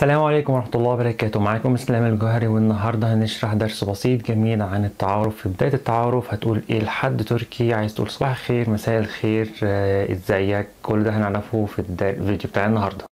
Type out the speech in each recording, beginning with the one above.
السلام عليكم ورحمة الله وبركاته معاكم اسلام الجوهري والنهاردة هنشرح درس بسيط جميل عن التعارف في بداية التعارف هتقول ايه لحد تركي عايز تقول صباح الخير مساء الخير آه، ازيك كل ده هنعرفه في الدا- الفيديو بتاع النهاردة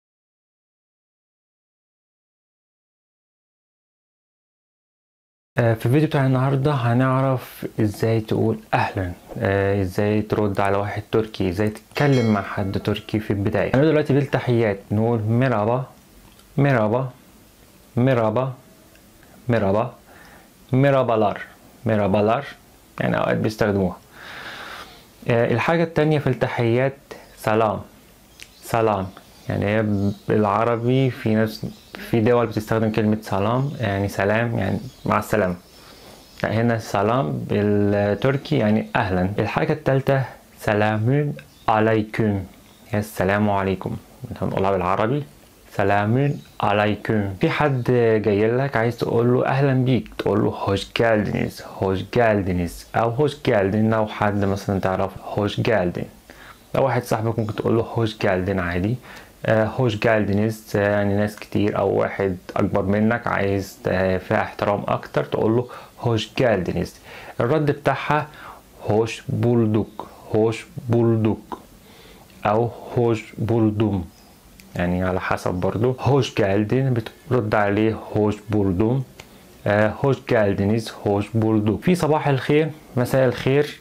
آه، في الفيديو بتاع النهاردة هنعرف ازاي تقول اهلا آه، ازاي ترد على واحد تركي ازاي تتكلم مع حد تركي في البداية انا دلوقتي بالتحيات نقول مرحبا merhaba merhaba merhaba merhabalar merhabalar يعني اوقات بيستخدموها آه، الحاجة التانية في التحيات سلام سلام يعني هي بالعربي في ناس في دول بتستخدم كلمة سلام يعني سلام يعني مع السلامة لا هنا سلام بالتركي يعني أهلا الحاجة التالتة سلام عليكم هي السلام عليكم هنقولها بالعربي سلام عليكم في حد جاي لك عايز تقول له اهلا بيك تقول له hoş geldiniz hoş geldiniz او hoş geldin لو حد مثلا تعرف hoş geldin لو واحد صاحبك ممكن تقول له hoş geldin عادي آه، hoş geldiniz آه، يعني ناس كتير او واحد اكبر منك عايز آه، فيها احترام اكتر تقول له hoş geldiniz الرد بتاعها hoş bulduk hoş bulduk او hoş buldum يعني على حسب برضو hoş geldin بترد عليه hoş buldum آه hoş geldiniz hoş bulduk في صباح الخير مساء الخير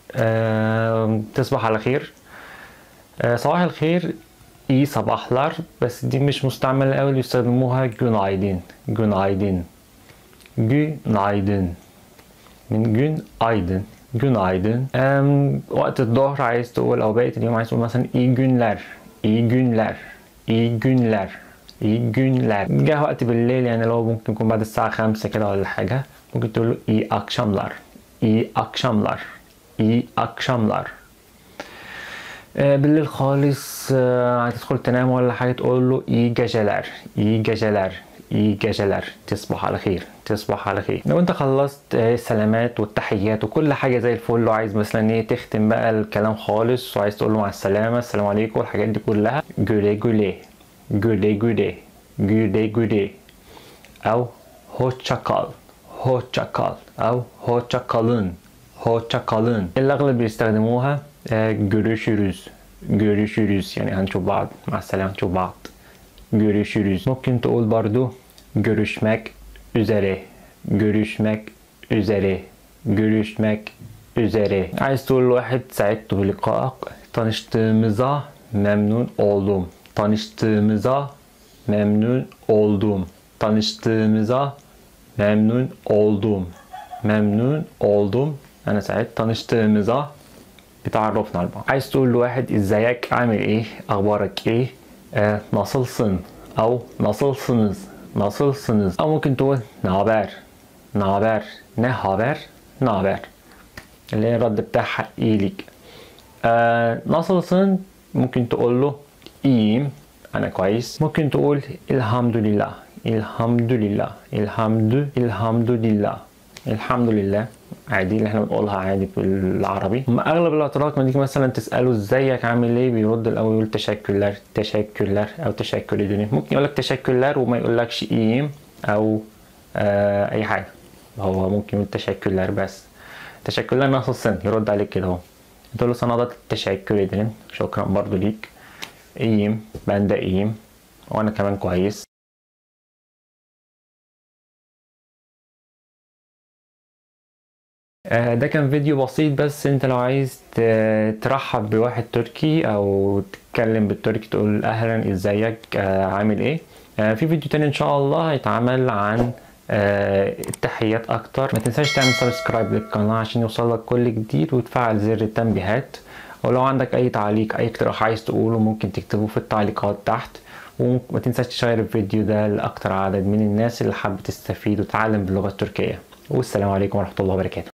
آه تصبح على خير آه صباح الخير iyi sabahlar بس دي مش مستعملة قوي بيستخدموها günaydın günaydın günaydın من gün aydın günaydın أم وقت الظهر عايز تقول او بقية اليوم عايز تقول مثلا iyi günler iyi günler iyi günler iyi günler جه وقت بالليل يعني لو ممكن يكون بعد الساعة خمسة كده ولا حاجة ممكن تقول له iyi akşamlar iyi akşamlar iyi akşamlar آه، بالليل خالص آه، هتدخل تنام ولا حاجة تقول له iyi geceler iyi geceler iyi geceler تصبح على خير تصبح على خير لو انت خلصت آه، السلامات والتحيات وكل حاجة زي الفل وعايز مثلا ايه تختم بقى الكلام خالص وعايز تقول له مع السلامة السلام عليكم والحاجات دي كلها güle güle güle güle güle güle او hoşça kal hoşça kal او hoşça kalın hoşça kalın الأغلب بيستخدموها آه، görüşürüz görüşürüz يعني هنشوف بعض مع السلامة نشوف بعض görüşürüz ممكن تقول برضو görüşmek üzere görüşmek üzere görüşmek üzere عايز تقول لواحد سعدت بلقائك tanıştığımıza memnun oldum tanıştığımıza memnun oldum tanıştığımıza memnun oldum memnun oldum انا سعيد tanıştığımıza اتعرفنا على بعض عايز تقول لواحد ازيك عامل ايه اخبارك ايه آه nasılsın او nasılsınız nasılsınız او ممكن تقول ne haber ne haber ne haber ne haber اللي هي الرد بتاعها iyilik آه nasılsın ممكن تقول له iyiyim انا كويس ممكن تقول الحمد لله الحمد لله الحمد الحمد لله الحمد لله عادي اللي احنا بنقولها عادي بالعربي اما اغلب الاتراك لما تيجي مثلا تساله ازيك عامل ايه بيرد الاول يقول تشكرler تشكرler او تشكر ederim ممكن يقول لك تشكرler وما يقولكش iyiyim او آه اي حاجه هو ممكن يقول تشكرler بس تشكرler nasılsın يرد عليك كده اهو تقول له sana da teşekkür ederim شكرا برضو ليك iyiyim ben de iyiyim وانا كمان كويس آه، ده كان فيديو بسيط بس انت لو عايز ت- ترحب بواحد تركي او تتكلم بالتركي تقول اهلا ازيك آه، عامل ايه آه، في فيديو تاني ان شاء الله هيتعمل عن آه، التحيات اكتر ما تنساش تعمل سبسكرايب للقناة عشان يوصلك كل جديد وتفعل زر التنبيهات ولو عندك اي تعليق اي اقتراح عايز تقوله ممكن تكتبه في التعليقات تحت وما تنساش تشير الفيديو ده لاكتر عدد من الناس اللي حابة تستفيد وتتعلم باللغة التركية والسلام عليكم ورحمة الله وبركاته